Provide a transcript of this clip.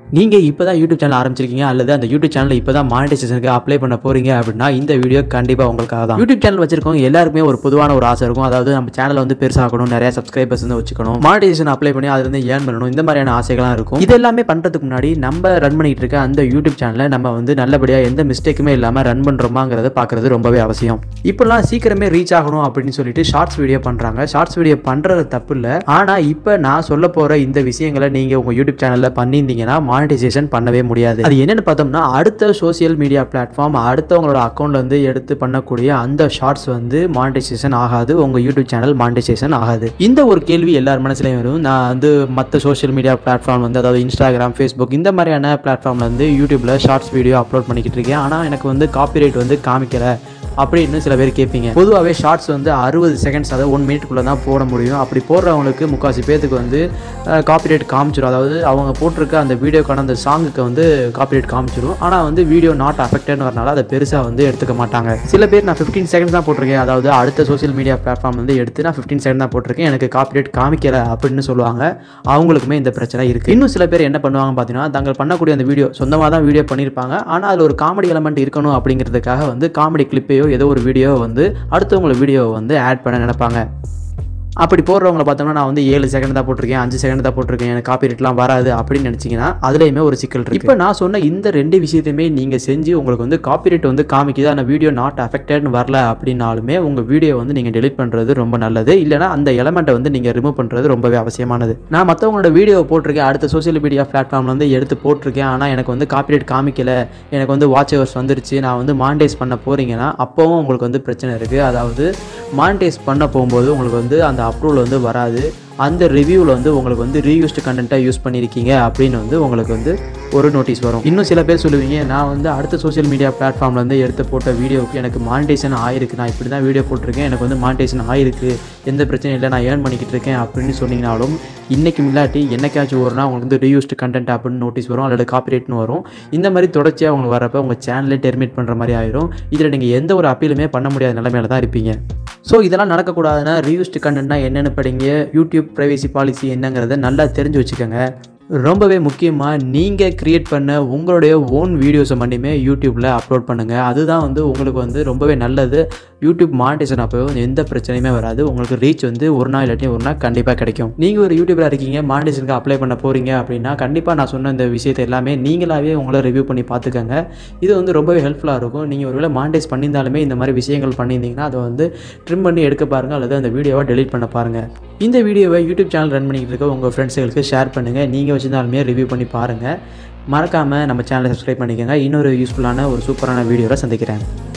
நீங்கள் இப்போ தான் யூடியூப் சேனல் ஆரம்பிச்சிருக்கீங்க அல்லது அந்த யூடியூப் சேனலில் இப்போ தான் மானிட்டைசேஷனுக்கு அப்ளை பண்ண போகிறீங்க அப்படின்னா இந்த வீடியோ கண்டிப்பாக உங்களுக்காக தான் யூடியூப் சேனல் வச்சிருக்கவங்க எல்லாருக்குமே ஒரு பொதுவான ஒரு ஆசை இருக்கும் அதாவது நம்ம சேனலை வந்து பெருசாகணும் நிறைய சப்ஸ்கிரைபர்ஸ் வந்து வச்சுக்கணும் மானிட்டைசேஷன் அப்ளை பண்ணி அதுலேருந்து ஏர்ன் பண்ணணும் இந்த மாதிரியான ஆசைகள்லாம் இருக்கும் இது எல்லாமே பண்ணுறதுக்கு முன்னாடி நம்ம ரன் பண்ணிட்டு இருக்க அந்த யூடியூப் சேனலை நம்ம வந்து நல்லபடியாக எந்த மிஸ்டேக்குமே இல்லாமல் ரன் பண்ணுறோமாங்கிறத பார்க்குறது ரொம்பவே அவசியம் இப்போல்லாம் சீக்கிரமே ரீச் ஆகணும் அப்படின்னு சொல்லிட்டு ஷார்ட்ஸ் வீடியோ பண்ணுறாங்க ஷார்ட்ஸ் வீடியோ பண்ணுறது தப்பு இல்லை ஆனால் இப்போ நான் சொல்ல போகிற இந்த விஷயங்களை நீங்கள் உங்கள் யூடியூப் சேனலில் பண்ணியிருந்தீங்கன்னா மானிட்டைசேஷன் பண்ணவே முடியாது அது என்னென்னு பார்த்தோம்னா அடுத்த சோஷியல் மீடியா பிளாட்ஃபார்ம் அடுத்தவங்களோட அக்கௌண்ட்ல இருந்து எடுத்து பண்ணக்கூடிய அந்த ஷார்ட்ஸ் வந்து மானிட்டைசேஷன் ஆகாது உங்கள் யூடியூப் சேனல் மானிட்டைசேஷன் ஆகாது இந்த ஒரு கேள்வி எல்லார் மனசுலையும் வரும் நான் வந்து மற்ற சோஷியல் மீடியா பிளாட்ஃபார்ம் வந்து அதாவது இன்ஸ்டாகிராம் ஃபேஸ்புக் இந்த மாதிரியான பிளாட்ஃபார்ம்ல வந்து யூடியூப்ல ஷார்ட்ஸ் வீடியோ அப்லோட் பண்ணிக்கிட்டு இருக்கேன் ஆனால் எனக்கு வந்து காப்பிரைட் வந்து காமிக்கல அப்படின்னு சில பேர் கேட்பீங்க பொதுவாகவே ஷார்ட்ஸ் வந்து அறுபது செகண்ட்ஸ் அதாவது ஒன் மினிட்குள்ளே தான் போட முடியும் அப்படி போடுறவங்களுக்கு முக்காசி பேத்துக்கு வந்து காப்பிரைட் காமிச்சிடும் அதாவது அவங்க போட்டிருக்க அந்த வீடியோக்கான அந்த சாங்குக்கு வந்து காப்பிரைட் காமிச்சிடும் ஆனால் வந்து வீடியோ நாட் அஃபெக்டட்னு வரனால அதை பெருசாக வந்து எடுத்துக்க மாட்டாங்க சில பேர் நான் ஃபிஃப்டீன் செகண்ட்ஸ் தான் போட்டிருக்கேன் அதாவது அடுத்த சோஷியல் மீடியா பிளாட்ஃபார்ம் வந்து எடுத்து நான் ஃபிஃப்டீன் செகண்ட் தான் போட்டிருக்கேன் எனக்கு காப்பிரைட் காமிக்கல அப்படின்னு சொல்லுவாங்க அவங்களுக்குமே இந்த பிரச்சனை இருக்குது இன்னும் சில பேர் என்ன பண்ணுவாங்க பார்த்தீங்கன்னா தாங்கள் பண்ணக்கூடிய அந்த வீடியோ சொந்தமாக தான் வீடியோ பண்ணியிருப்பாங்க ஆனால் அதில் ஒரு காமெடி எலமெண்ட் இருக்கணும் அப்படிங்கிறதுக்காக வந்து காமெடி கிளிப்பையோ ஏதோ ஒரு வீடியோ வந்து அடுத்தவங்கள வீடியோவை வந்து ஆட் பண்ண நினைப்பாங்க அப்படி போடுறவங்கள பார்த்தோம்னா நான் வந்து ஏழு செகண்ட் தான் போட்டிருக்கேன் அஞ்சு செகண்ட் தான் போட்டிருக்கேன் எனக்கு காப்பிரைட்லாம் வராது அப்படின்னு நினச்சிங்கன்னா அதுலேயுமே ஒரு சிக்கல் இருக்கு இப்போ நான் சொன்ன இந்த ரெண்டு விஷயத்தையுமே நீங்கள் செஞ்சு உங்களுக்கு வந்து காப்பிரைட் வந்து காமிக்குது ஆனால் வீடியோ நாட் அஃபெக்டட்னு வரல அப்படின்னாலுமே உங்கள் வீடியோ வந்து நீங்கள் டெலிட் பண்ணுறது ரொம்ப நல்லது இல்லைனா அந்த எலமெண்ட்டை வந்து நீங்கள் ரிமூவ் பண்ணுறது ரொம்பவே அவசியமானது நான் மற்றவங்களோட வீடியோ போட்டிருக்கேன் அடுத்த சோஷியல் மீடியா பிளாட்ஃபார்ம்ல வந்து எடுத்து போட்டிருக்கேன் ஆனால் எனக்கு வந்து காப்பிரைட் காமிக்கல எனக்கு வந்து வாட்ச் ஹவர்ஸ் வந்துருச்சு நான் வந்து மானிட்டைஸ் பண்ண போகிறீங்கன்னா அப்போவும் உங்களுக்கு வந்து பிரச்சனை இருக்குது அதாவது மானிட்டைஸ் பண்ண போகும்போது உங்களுக்கு வந்து அந்த அப்ரூவல் வந்து வராது அந்த ரிவ்யூவில் வந்து உங்களுக்கு வந்து ரீயூஸ்டு கண்டென்ட்டாக யூஸ் பண்ணியிருக்கீங்க அப்படின்னு வந்து உங்களுக்கு வந்து ஒரு நோட்டீஸ் வரும் இன்னும் சில பேர் சொல்லுவீங்க நான் வந்து அடுத்த சோஷியல் மீடியா பிளாட்ஃபார்ம்லேருந்து எடுத்து போட்ட வீடியோவுக்கு எனக்கு மானிட்டேஷன் ஆயிருக்கு நான் இப்படி தான் வீடியோ போட்டிருக்கேன் எனக்கு வந்து மானிட்டேஷன் ஆயிருக்கு எந்த பிரச்சனையும் இல்லை நான் ஏர்ன் பண்ணிக்கிட்டு இருக்கேன் அப்படின்னு சொன்னீங்கனாலும் இன்றைக்கி இல்லாட்டி என்னைக்காச்சும் ஒரு நாள் உங்களுக்கு வந்து ரீயூஸ்டு கண்டென்ட் அப்படின்னு நோட்டீஸ் வரும் அல்லது காப்பிரைட்னு வரும் இந்த மாதிரி தொடர்ச்சியாக உங்களுக்கு வரப்போ உங்கள் சேனலே டெர்மினேட் பண்ணுற மாதிரி ஆயிரும் இதில் நீங்கள் எந்த ஒரு அப்பீலுமே பண்ண முடியாத நிலைமையில தான் இருப்பீங்க ஸோ இதெல்லாம் நடக்கக்கூடாதுன்னா ரீயூஸ்டு கண்டென்ட்னா என்னென்னு படிங்க யூடியூப் ப்ரைவேசி பாலிசி என்னங்கிறத நல்லா தெரிஞ்சு வச்சுக்கோங்க ரொம்பவே முக்கியமாக நீங்கள் க்ரியேட் பண்ண உங்களுடைய ஓன் வீடியோஸை மட்டுமே யூடியூப்பில் அப்லோட் பண்ணுங்கள் அதுதான் வந்து உங்களுக்கு வந்து ரொம்பவே நல்லது யூடியூப் மானிட்டேஷன் அப்போ எந்த பிரச்சனையுமே வராது உங்களுக்கு ரீச் வந்து ஒரு நாள் இல்லாட்டி ஒரு நாள் கண்டிப்பாக கிடைக்கும் நீங்கள் ஒரு யூடியூபர் இருக்கீங்க மானிட்டேஷனுக்கு அப்ளை பண்ண போகிறீங்க அப்படின்னா கண்டிப்பாக நான் சொன்ன இந்த விஷயத்தை எல்லாமே நீங்களாகவே உங்களை ரிவ்யூ பண்ணி பார்த்துக்கோங்க இது வந்து ரொம்பவே ஹெல்ப்ஃபுல்லாக இருக்கும் நீங்கள் ஒருவேளை மானிட்டைஸ் பண்ணியிருந்தாலுமே இந்த மாதிரி விஷயங்கள் பண்ணியிருந்தீங்கன்னா அதை வந்து ட்ரிம் பண்ணி எடுக்க பாருங்கள் அல்லது அந்த வீடியோவை டெலீட் பண்ண பாருங்கள் இந்த வீடியோவை யூடியூப் சேனல் ரன் பண்ணிக்கிட்டு இருக்க உங்கள் ஃப்ரெண்ட்ஸுகளுக்கு ஷேர் பண்ணுங்கள் நீங்கள் வச்சிருந்தாலுமே ரிவ்யூ பண்ணி பாருங்கள் மறக்காமல் நம்ம சேனலை சப்ஸ்கிரைப் பண்ணிக்கோங்க இன்னொரு யூஸ்ஃபுல்லான ஒரு சூப்பரான வீடியோவில் சந்திக்கிறேன்